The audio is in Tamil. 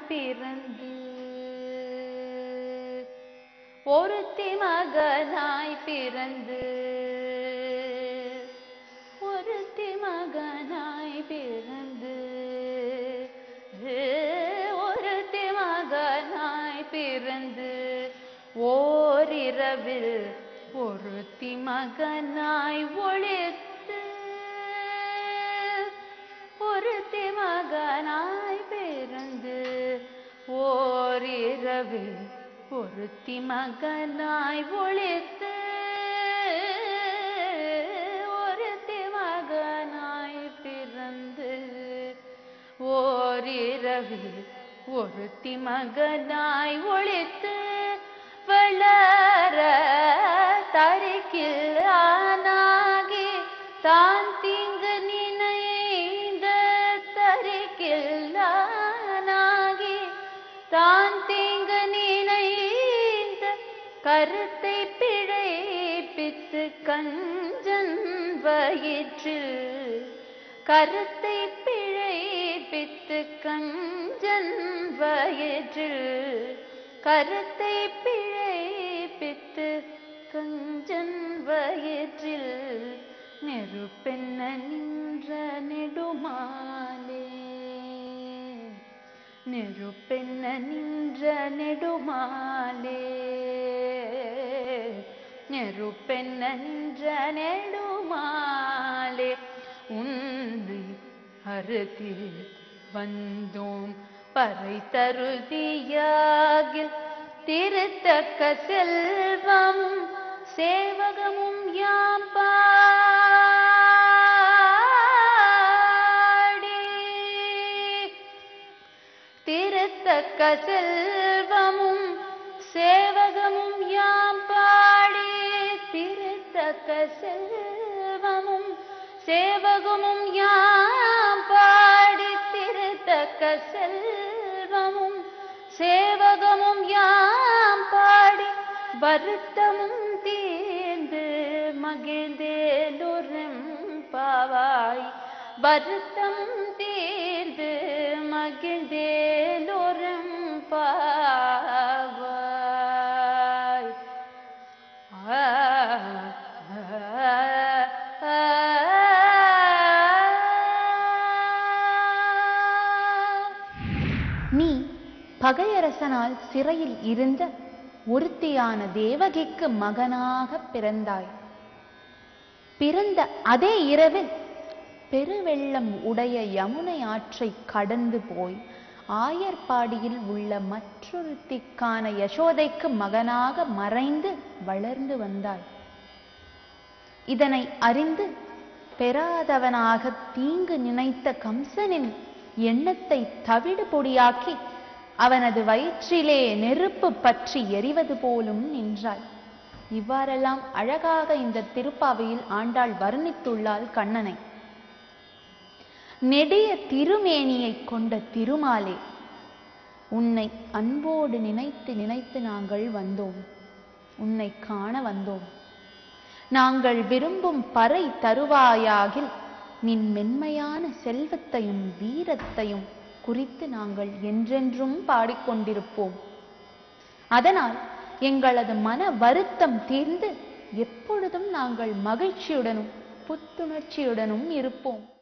பிறந்து ஒருத்தி மகனாய் பிறந்து ஒருத்தி மகனாய் பிறந்து ஒருத்தி மகனாய் பிறந்து ஓரிரவில் ஒருத்தி மகனாய் ஒளித்து ஒருத்தி மகனாய் பிறந்து ஓரிரவில் ஒருத்தி மகனாய் ஒளித்து ஒருத்தி மகனாய் பிறந்து ஓரிரவில் ஒருத்தி மகனாய் ஒளித்து வளர தரிக்கில் ஆனாகி தான் தீங்கு நினைந்த தரிக்கில் ஆனாகி தான் தீங்கு நினைந்த கருத்தை பிழைப்பித்து கஞ்சன் வயிற்றில் கருத்தை பிழைப்பித்து கஞ்சன் வயிற்றில் கருத்தை பிழைப்பித்து கஞ்சன் வயிற்றில் நெருப்பென்ன நின்ற நெடுமாலே நெருப்பென்ன நின்ற நெடுமாலே நெருப்பென்ன நின்ற நெடுமாலே உன்னை அருகில் வந்தோம் பறை தருதியாகில் திருத்தக்க செல்வமும் சேவகமும் யாம் பாடி திருத்தக்க செல்வமும் சேவகமும் யாம் பாடி திருத்தக்க செல்வமும் சேவகமும் யாம் பாடி திருத்தக்க செல்வமும் சேவகமும் யாம் பாடி வருத்தமும் தீர்ந்து மகிழ்ந்தேலுரம் பாவாய் வருத்தமும் தீர்ந்து மகிழ்ந்தேலுரம் பாவாய் ஆ, ஆ, ஆ. நீ பகையரசனால் சிறையில் இருந்த ஒருத்தியான தேவகிக்கு மகனாக பிறந்தாய் பிறந்த அதே இரவில் பெருவெள்ளம் உடைய யமுனை ஆற்றை கடந்து போய் ஆயர்பாடியில் உள்ள மற்றொருத்திக்கான யசோதைக்கு மகனாக மறைந்து வளர்ந்து வந்தாய் இதனை அறிந்து பெறாதவனாக தீங்கு நினைத்த கம்சனின் எண்ணத்தை தவிடு பொடியாக்கி அவனது வயிற்றிலே நெருப்பு பற்றி எரிவது போலும் நின்றாய் இவ்வாறெல்லாம் அழகாக இந்த திருப்பாவையில் ஆண்டாள் வர்ணித்துள்ளாள் கண்ணனை நெடிய திருமேனியைக் கொண்ட திருமாலே உன்னை அன்போடு நினைத்து நினைத்து நாங்கள் வந்தோம் உன்னை காண வந்தோம் நாங்கள் விரும்பும் பறை தருவாயாகில் நின் மென்மையான செல்வத்தையும் வீரத்தையும் குறித்து நாங்கள் என்றென்றும் பாடிக்கொண்டிருப்போம் அதனால் எங்களது மன வருத்தம் தீர்ந்து எப்பொழுதும் நாங்கள் மகிழ்ச்சியுடனும் புத்துணர்ச்சியுடனும் இருப்போம்